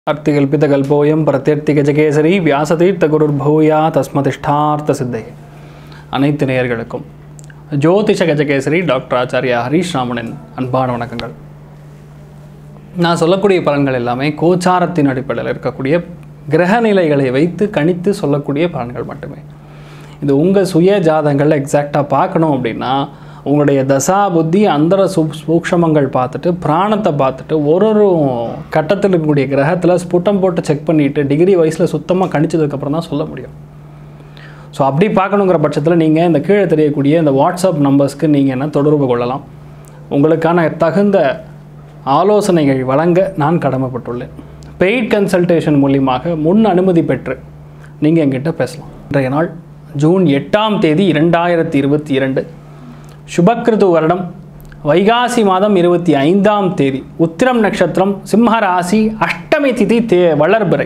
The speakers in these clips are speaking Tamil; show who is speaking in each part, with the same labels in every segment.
Speaker 1: அர்த்திகல்பிதகல்போயம் பிரத்யர்த்திகஜகேசரி வியாசதீர்த்தகுருர்பூயா தஸ்மதிஷ்டார்த்த சித்தையே அனைத்து நேயர்களுக்கும் ஜோதிஷ கஜகேசரி டாக்டர் ஆச்சாரியா ஹரீஷ் ராமனின் அன்பான வணக்கங்கள் நான் சொல்லக்கூடிய பலன்கள் எல்லாமே கோச்சாரத்தின் அடிப்படையில் இருக்கக்கூடிய கிரக நிலைகளை வைத்து கணித்து சொல்லக்கூடிய பலன்கள் மட்டுமே இது உங்கள் சுய ஜாதகங்களில் எக்ஸாக்டாக பார்க்கணும் அப்படின்னா உங்களுடைய தசா புத்தி அந்தர சூ சூக்ஷமங்கள் பார்த்துட்டு பிராணத்தை பார்த்துட்டு ஒரு ஒரு கட்டத்தில் இருக்கக்கூடிய கிரகத்தில் ஸ்புட்டம் போட்டு செக் பண்ணிவிட்டு டிகிரி வயசில் சுத்தமாக கணிச்சதுக்கப்புறம் தான் சொல்ல முடியும் ஸோ அப்படி பார்க்கணுங்கிற பட்சத்தில் நீங்கள் இந்த கீழே தெரியக்கூடிய இந்த வாட்ஸ்அப் நம்பர்ஸ்க்கு நீங்கள் என்ன தொடர்பு கொள்ளலாம் உங்களுக்கான தகுந்த ஆலோசனைகள் வழங்க நான் கடமைப்பட்டுள்ளேன் பெய்ட் கன்சல்டேஷன் மூலியமாக முன் அனுமதி பெற்று நீங்கள் என்கிட்ட பேசலாம் இன்றைய நாள் ஜூன் எட்டாம் தேதி இரண்டாயிரத்தி இருபத்தி இரண்டு சுபக்கிருது வருடம் வைகாசி மாதம் இருபத்தி ஐந்தாம் தேதி உத்திரம் நட்சத்திரம் சிம்ம ராசி அஷ்டமி திதி தே வளர்பிறை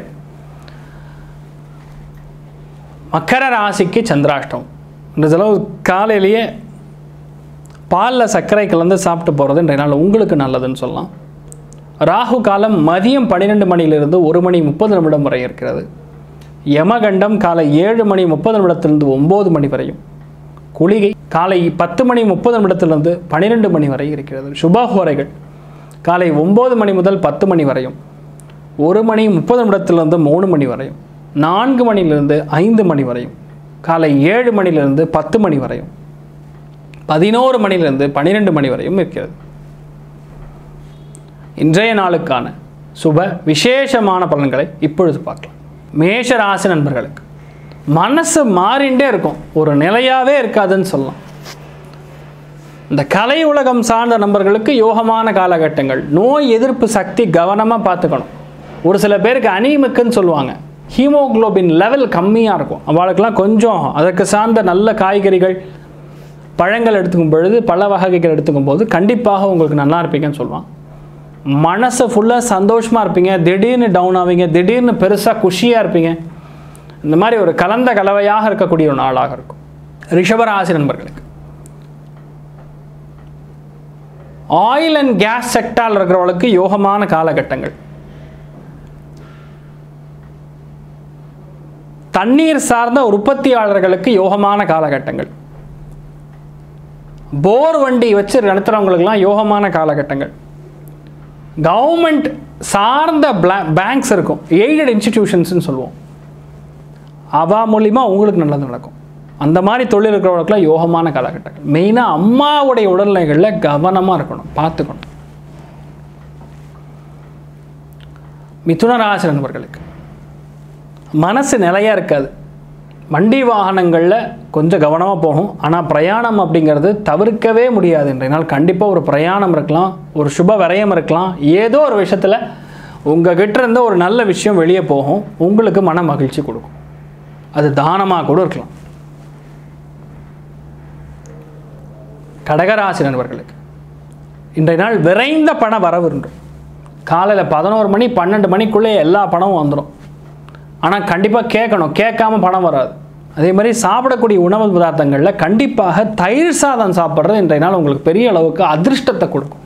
Speaker 1: மக்கர ராசிக்கு சந்திராஷ்டம் இந்த செலவு காலையிலேயே பாலில் சர்க்கரை கலந்து சாப்பிட்டு போகிறது இன்றைய நாள் உங்களுக்கு நல்லதுன்னு சொல்லலாம் ராகு காலம் மதியம் பன்னிரெண்டு மணியிலிருந்து ஒரு மணி முப்பது நிமிடம் வரை இருக்கிறது யமகண்டம் காலை ஏழு மணி முப்பது நிமிடத்திலிருந்து ஒம்பது மணி வரையும் குளிகை காலை பத்து மணி முப்பது நிமிடத்திலிருந்து பன்னிரெண்டு மணி வரை இருக்கிறது சுபஹோரைகள் காலை ஒம்பது மணி முதல் பத்து மணி வரையும் ஒரு மணி முப்பது நிமிடத்திலிருந்து மூணு மணி வரையும் நான்கு மணியிலிருந்து ஐந்து மணி வரையும் காலை ஏழு மணியிலிருந்து பத்து மணி வரையும் பதினோரு மணியிலிருந்து பன்னிரெண்டு மணி வரையும் இருக்கிறது இன்றைய நாளுக்கான சுப விசேஷமான பலன்களை இப்பொழுது பார்க்கலாம் மேஷ ராசி நண்பர்களுக்கு மனசு மாறிண்டே இருக்கும் ஒரு நிலையாகவே இருக்காதுன்னு சொல்லலாம் இந்த கலை உலகம் சார்ந்த நண்பர்களுக்கு யோகமான காலகட்டங்கள் நோய் எதிர்ப்பு சக்தி கவனமாக பார்த்துக்கணும் ஒரு சில பேருக்கு அனீமிக்குன்னு சொல்லுவாங்க ஹீமோகுளோபின் லெவல் கம்மியாக இருக்கும் அவளுக்கெல்லாம் கொஞ்சம் அதற்கு சார்ந்த நல்ல காய்கறிகள் பழங்கள் எடுத்துக்கும் பொழுது பல வகைகள் எடுத்துக்கும் போது கண்டிப்பாக உங்களுக்கு நல்லா இருப்பீங்கன்னு சொல்லுவான் மனசு ஃபுல்லாக சந்தோஷமாக இருப்பீங்க திடீர்னு டவுன் ஆவீங்க திடீர்னு பெருசாக குஷியாக இருப்பீங்க இந்த மாதிரி ஒரு கலந்த கலவையாக இருக்கக்கூடிய ஒரு நாளாக இருக்கும் ரிஷபராசி நண்பர்களுக்கு ஆயில் அண்ட் கேஸ் செக்டாரில் இருக்கிறவங்களுக்கு யோகமான காலகட்டங்கள் தண்ணீர் சார்ந்த உற்பத்தியாளர்களுக்கு யோகமான காலகட்டங்கள் போர் வண்டி வச்சு நடத்துகிறவங்களுக்கெல்லாம் யோகமான காலகட்டங்கள் கவர்மெண்ட் சார்ந்த பேங்க்ஸ் இருக்கும் எய்டட் இன்ஸ்டிடியூஷன்ஸ்னு சொல்லுவோம் அவா மூலிமா உங்களுக்கு நல்லது நடக்கும் அந்த மாதிரி தொழில் இருக்கிறவங்களுக்குலாம் யோகமான காலகட்டங்கள் மெயினாக அம்மாவுடைய உடல்நிலைகளில் கவனமாக இருக்கணும் பார்த்துக்கணும் மிதுன ராசி நண்பர்களுக்கு மனசு நிலையாக இருக்காது வண்டி வாகனங்களில் கொஞ்சம் கவனமாக போகும் ஆனால் பிரயாணம் அப்படிங்கிறது தவிர்க்கவே முடியாது இன்றைய நாள் கண்டிப்பாக ஒரு பிரயாணம் இருக்கலாம் ஒரு சுப விரயம் இருக்கலாம் ஏதோ ஒரு விஷயத்தில் உங்கள் கிட்ட இருந்த ஒரு நல்ல விஷயம் வெளியே போகும் உங்களுக்கு மன மகிழ்ச்சி கொடுக்கும் அது தானமாக கூட இருக்கலாம் கடகராசி நண்பர்களுக்கு இன்றைய நாள் விரைந்த பண வரவு இருக்கும் காலையில் பதினோரு மணி பன்னெண்டு மணிக்குள்ளே எல்லா பணமும் வந்துடும் ஆனால் கண்டிப்பாக கேட்கணும் கேட்காம பணம் வராது அதே மாதிரி சாப்பிடக்கூடிய உணவு பதார்த்தங்களில் கண்டிப்பாக தயிர் சாதம் சாப்பிட்றது இன்றைய நாள் உங்களுக்கு பெரிய அளவுக்கு அதிர்ஷ்டத்தை கொடுக்கும்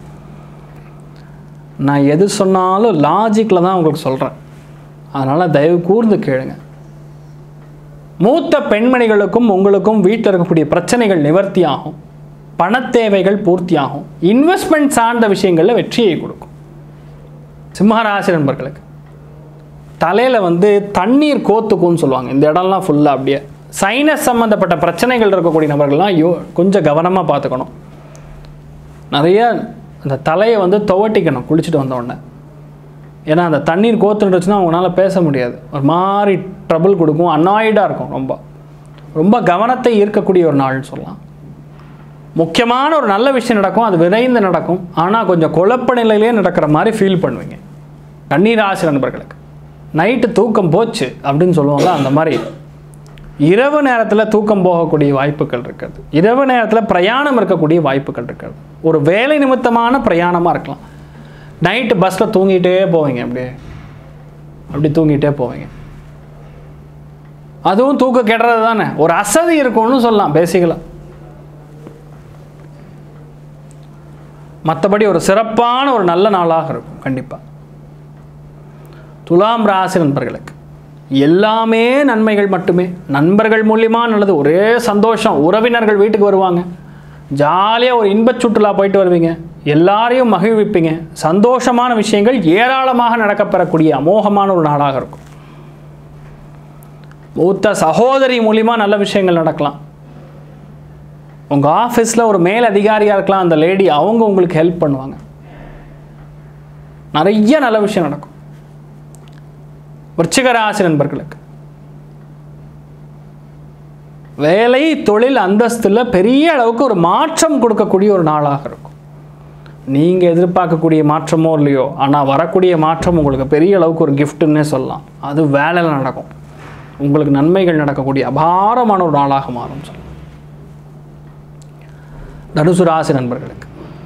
Speaker 1: நான் எது சொன்னாலும் லாஜிக்கில் தான் உங்களுக்கு சொல்கிறேன் அதனால் தயவு கூர்ந்து கேளுங்க மூத்த பெண்மணிகளுக்கும் உங்களுக்கும் வீட்டில் இருக்கக்கூடிய பிரச்சனைகள் நிவர்த்தி ஆகும் பணத்தேவைகள் பூர்த்தியாகும் இன்வெஸ்ட்மெண்ட் சார்ந்த விஷயங்களில் வெற்றியை கொடுக்கும் சிம்மராசி நண்பர்களுக்கு தலையில் வந்து தண்ணீர் கோத்துக்கும்னு சொல்லுவாங்க இந்த இடம்லாம் ஃபுல்லாக அப்படியே சைனஸ் சம்மந்தப்பட்ட பிரச்சனைகள் இருக்கக்கூடிய நபர்கள்லாம் யோ கொஞ்சம் கவனமாக பார்த்துக்கணும் நிறைய அந்த தலையை வந்து துவட்டிக்கணும் குளிச்சுட்டு வந்த உடனே ஏன்னா அந்த தண்ணீர் கோத்துருந்துச்சுன்னா அவங்களால பேச முடியாது ஒரு மாதிரி ட்ரபிள் கொடுக்கும் அன்னாய்டாக இருக்கும் ரொம்ப ரொம்ப கவனத்தை ஈர்க்கக்கூடிய ஒரு நாள்னு சொல்லலாம் முக்கியமான ஒரு நல்ல விஷயம் நடக்கும் அது விரைந்து நடக்கும் ஆனால் கொஞ்சம் குழப்ப நிலையிலே நடக்கிற மாதிரி ஃபீல் பண்ணுவீங்க கண்ணீராசி நண்பர்களுக்கு நைட்டு தூக்கம் போச்சு அப்படின்னு சொல்லுவோம்ல அந்த மாதிரி இரவு நேரத்தில் தூக்கம் போகக்கூடிய வாய்ப்புகள் இருக்கிறது இரவு நேரத்தில் பிரயாணம் இருக்கக்கூடிய வாய்ப்புகள் இருக்கிறது ஒரு வேலை நிமித்தமான பிரயாணமாக இருக்கலாம் நைட்டு பஸ்ஸில் தூங்கிட்டே போவீங்க அப்படியே அப்படி தூங்கிட்டே போவீங்க அதுவும் தூக்க கெடுறது தானே ஒரு அசதி இருக்கும்னு சொல்லலாம் பேசிக்கலாம் மற்றபடி ஒரு சிறப்பான ஒரு நல்ல நாளாக இருக்கும் கண்டிப்பாக துலாம் ராசி நண்பர்களுக்கு எல்லாமே நன்மைகள் மட்டுமே நண்பர்கள் மூலியமா நல்லது ஒரே சந்தோஷம் உறவினர்கள் வீட்டுக்கு வருவாங்க ஜாலியாக ஒரு இன்பச் சுற்றுலா போயிட்டு வருவீங்க எல்லாரையும் மகிழ்விப்பீங்க சந்தோஷமான விஷயங்கள் ஏராளமாக நடக்கப்பெறக்கூடிய அமோகமான ஒரு நாளாக இருக்கும் மூத்த சகோதரி மூலிமா நல்ல விஷயங்கள் நடக்கலாம் உங்கள் ஆஃபீஸில் ஒரு மேல் அதிகாரியாக இருக்கலாம் அந்த லேடி அவங்க உங்களுக்கு ஹெல்ப் பண்ணுவாங்க நிறைய நல்ல விஷயம் நடக்கும் விருச்சிக ராசி நண்பர்களுக்கு வேலை தொழில் அந்தஸ்தில் பெரிய அளவுக்கு ஒரு மாற்றம் கொடுக்கக்கூடிய ஒரு நாளாக இருக்கும் நீங்கள் எதிர்பார்க்கக்கூடிய மாற்றமோ இல்லையோ ஆனால் வரக்கூடிய மாற்றம் உங்களுக்கு பெரிய அளவுக்கு ஒரு கிஃப்ட்டுன்னே சொல்லலாம் அது வேலையில் நடக்கும் உங்களுக்கு நன்மைகள் நடக்கக்கூடிய அபாரமான ஒரு நாளாக மாறும் சொல்லலாம் தனுசு ராசி நண்பர்களுக்கு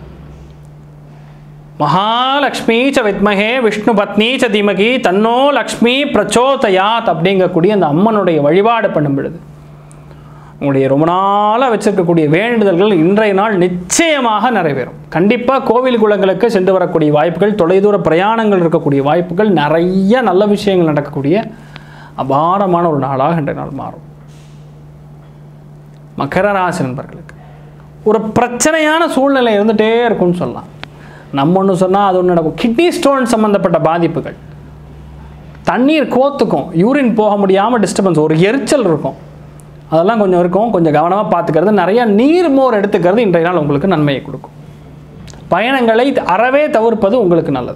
Speaker 1: மகாலட்சுமி ச வித்மகே விஷ்ணு பத்னி ச தீமகி தன்னோ லக்ஷ்மி பிரச்சோதயாத் அப்படிங்கக்கூடிய அந்த அம்மனுடைய வழிபாடு பண்ணும் பொழுது உங்களுடைய ரொம்ப நாளாக வச்சிருக்கக்கூடிய வேண்டுதல்கள் இன்றைய நாள் நிச்சயமாக நிறைவேறும் கண்டிப்பாக கோவில் குளங்களுக்கு சென்று வரக்கூடிய வாய்ப்புகள் தொலைதூர பிரயாணங்கள் இருக்கக்கூடிய வாய்ப்புகள் நிறைய நல்ல விஷயங்கள் நடக்கக்கூடிய அபாரமான ஒரு நாளாக இன்றைய நாள் மாறும் மகர ராசி நண்பர்களுக்கு ஒரு பிரச்சனையான சூழ்நிலை இருந்துகிட்டே இருக்கும்னு சொல்லலாம் நம்ம ஒன்று சொன்னால் அது ஒன்று நடக்கும் கிட்னி ஸ்டோன் சம்மந்தப்பட்ட பாதிப்புகள் தண்ணீர் கோத்துக்கும் யூரின் போக முடியாமல் டிஸ்டர்பன்ஸ் ஒரு எரிச்சல் இருக்கும் அதெல்லாம் கொஞ்சம் இருக்கும் கொஞ்சம் கவனமாக பார்த்துக்கிறது நிறைய நீர் மோர் எடுத்துக்கிறது இன்றைய நாள் உங்களுக்கு நன்மையை கொடுக்கும் பயணங்களை அறவே தவிர்ப்பது உங்களுக்கு நல்லது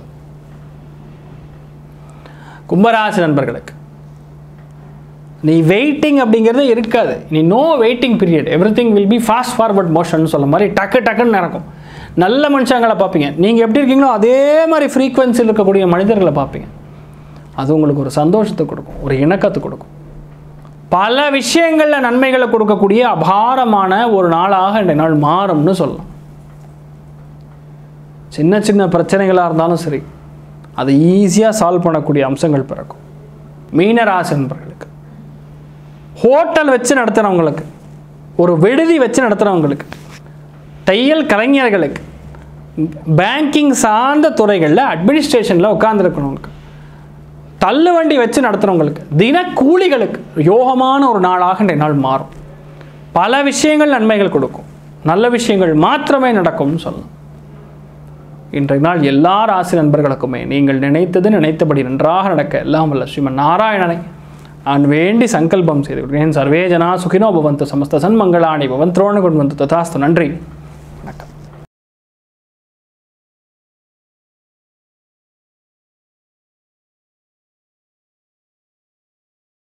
Speaker 1: கும்பராசி நண்பர்களுக்கு நீ வெயிட்டிங் அப்படிங்கிறது இருக்காது நீ no waiting period everything will be fast forward motion சொல்ல மாதிரி டக்கு டக்குன்னு நடக்கும் நல்ல மனுஷங்களை பார்ப்பீங்க நீங்கள் எப்படி இருக்கீங்களோ அதே மாதிரி ஃப்ரீக்குவென்சியில் இருக்கக்கூடிய மனிதர்களை பார்ப்பீங்க அது உங்களுக்கு ஒரு சந்தோஷத்தை கொடுக்கும் ஒரு இணக்கத்தை கொடுக்கும் பல விஷயங்களில் நன்மைகளை கொடுக்கக்கூடிய அபாரமான ஒரு நாளாக இந்த நாள் மாறும்னு சொல்லலாம் சின்ன சின்ன பிரச்சனைகளாக இருந்தாலும் சரி அதை ஈஸியாக சால்வ் பண்ணக்கூடிய அம்சங்கள் பிறக்கும் மீனராசி நண்பர்களுக்கு ஹோட்டல் வச்சு நடத்துகிறவங்களுக்கு ஒரு விடுதி வச்சு நடத்துகிறவங்களுக்கு தையல் கலைஞர்களுக்கு பேங்கிங் சார்ந்த துறைகளில் அட்மினிஸ்ட்ரேஷனில் உட்காந்துருக்கணுங்களுக்கு தள்ளுவண்டி வச்சு நடத்துகிறவங்களுக்கு தினக்கூலிகளுக்கு யோகமான ஒரு நாளாக இன்றைய நாள் மாறும் பல விஷயங்கள் நன்மைகள் கொடுக்கும் நல்ல விஷயங்கள் மாத்திரமே நடக்கும்னு சொல்லலாம் இன்றைய நாள் எல்லா ராசி நண்பர்களுக்குமே நீங்கள் நினைத்தது நினைத்தபடி நன்றாக நடக்க எல்லாம் வல்ல ஸ்ரீமன் நாராயணனை நான் வேண்டி சங்கல்பம் செய்து கொள்கிறேன் சர்வே ஜனா சுகினோ பவந்து சமஸ்த சன்மங்களாணி பவன் திரோண கொண்டு வந்து ததாஸ்து நன்றி